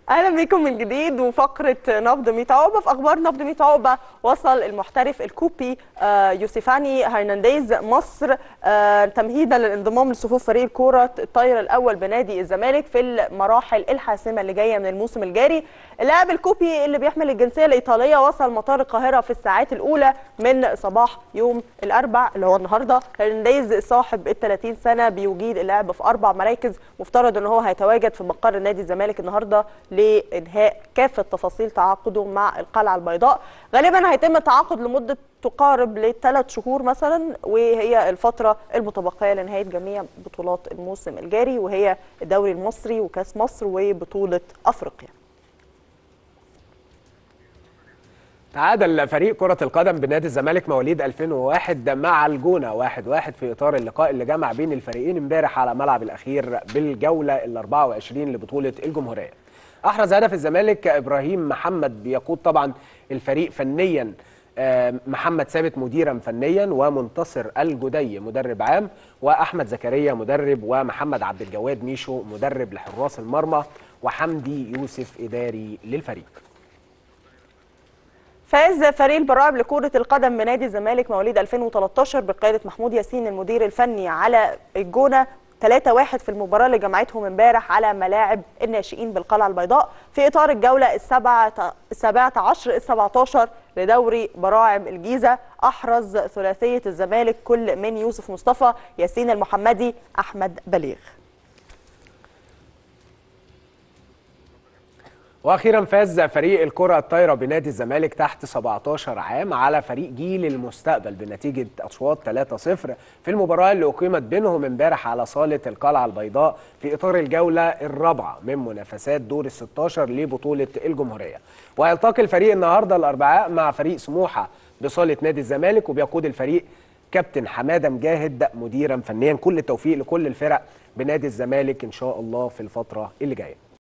اهلا بكم من جديد وفقره نبض 100 عقبه في اخبار نبض 100 عقبه وصل المحترف الكوبي آه، يوسيفاني هرنانديز مصر آه، تمهيدا للانضمام لصفوف فريق الكوره الطايره الاول بنادي الزمالك في المراحل الحاسمه اللي جايه من الموسم الجاري اللاعب الكوبي اللي بيحمل الجنسيه الايطاليه وصل مطار القاهره في الساعات الاولى من صباح يوم الاربع اللي هو النهارده هرنانديز صاحب ال 30 سنه بيجيد اللعب في اربع مراكز مفترض ان هو هيتواجد في مقر نادي الزمالك النهارده لانهاء كافه تفاصيل تعاقده مع القلعه البيضاء غالبا هيتم التعاقد لمده تقارب لثلاث شهور مثلا وهي الفتره المتبقيه لنهايه جميع بطولات الموسم الجاري وهي الدوري المصري وكاس مصر وبطوله افريقيا تعادل فريق كرة القدم بنادي الزمالك مواليد 2001 مع الجونة 1-1 في إطار اللقاء اللي جمع بين الفريقين امبارح على ملعب الأخير بالجولة ال 24 لبطولة الجمهورية. أحرز هدف الزمالك إبراهيم محمد بيقود طبعا الفريق فنيا آه، محمد ثابت مديرا فنيا ومنتصر الجدي مدرب عام واحمد زكريا مدرب ومحمد عبد الجواد ميشو مدرب لحراس المرمى وحمدي يوسف اداري للفريق فاز فريق البراعم لكرة القدم بنادي الزمالك مواليد 2013 بقيادة محمود ياسين المدير الفني على الجونة 3-1 في المباراة اللي جمعتهم امبارح على ملاعب الناشئين بالقلعة البيضاء في إطار الجولة السبعة السابعة عشر السبعة لدوري براعم الجيزة أحرز ثلاثية الزمالك كل من يوسف مصطفى ياسين المحمدي أحمد بليغ واخيرا فاز فريق الكره الطايره بنادي الزمالك تحت 17 عام على فريق جيل المستقبل بنتيجه اشواط 3-0 في المباراه اللي اقيمت بينهم امبارح على صاله القلعه البيضاء في اطار الجوله الرابعه من منافسات دور ال 16 لبطوله الجمهوريه ويلتقي الفريق النهارده الاربعاء مع فريق سموحه بصاله نادي الزمالك وبيقود الفريق كابتن حماده مجاهد مديرا فنيا كل التوفيق لكل الفرق بنادي الزمالك ان شاء الله في الفتره اللي جايه